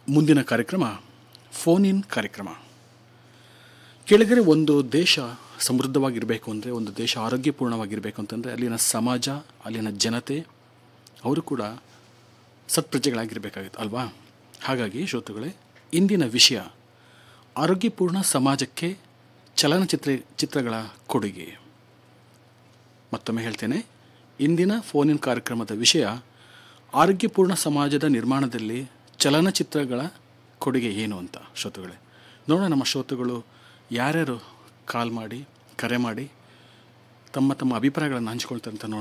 ಮುಂದಿನ ಕಾರ್ಯಕ್ರಮ phone in ಕಾರ್ಯಕ್ರಮ ಕೆಳಗರೆ ಒಂದು ದೇಶ ಸಮೃದ್ಧವಾಗಿರಬೇಕು ಅಂದರೆ ಒಂದು ದೇಶ ಆರೋಗ್ಯಪೂರ್ಣವಾಗಿರಬೇಕು ಅಂತಂದರೆ ಅಲ್ಲಿನ ಸಮಾಜ ಅಲ್ಲಿನ ಜನತೆ ಅವರು ಕೂಡ ಸತ್ಪ್ರಜೆಗಳಾಗಿರಬೇಕಾಗಿತ್ತು ಅಲ್ವಾ ಹಾಗಾಗಿ ಶ್ರೋತೃಗಳೇ ಇಂದಿನ ವಿಷಯ ಆರೋಗ್ಯಪೂರ್ಣ ಸಮಾಜಕ್ಕೆ ಚಲನಚಿತ್ರ ಚಿತ್ರಗಳ ಕೊಡುಗೆ ಮತ್ತೊಮ್ಮೆ ಹೇಳ್ತೇನೆ ಇಂದಿನ ಫೋನಿನ್ ಕಾರ್ಯಕ್ರಮದ ವಿಷಯ ಆರೋಗ್ಯಪೂರ್ಣ ಸಮಾಜದ ನಿರ್ಮಾಣದಲ್ಲಿ ಚಲನಚಿತ್ರಗಳ ಕೊಡುಗೆ ಏನು ಅಂತ ಶ್ರೋತೃಗಳೇ ನೋಡೋಣ ನಮ್ಮ ಶ್ರೋತೃಗಳು ಯಾರ್ಯಾರು ಕಾಲ್ ಮಾಡಿ ಕರೆ ಮಾಡಿ ತಮ್ಮ ತಮ್ಮ ಅಭಿಪ್ರಾಯಗಳನ್ನು ಹಂಚ್ಕೊಳ್ತಾರೆ ಅಂತ ನೋಡೋಣ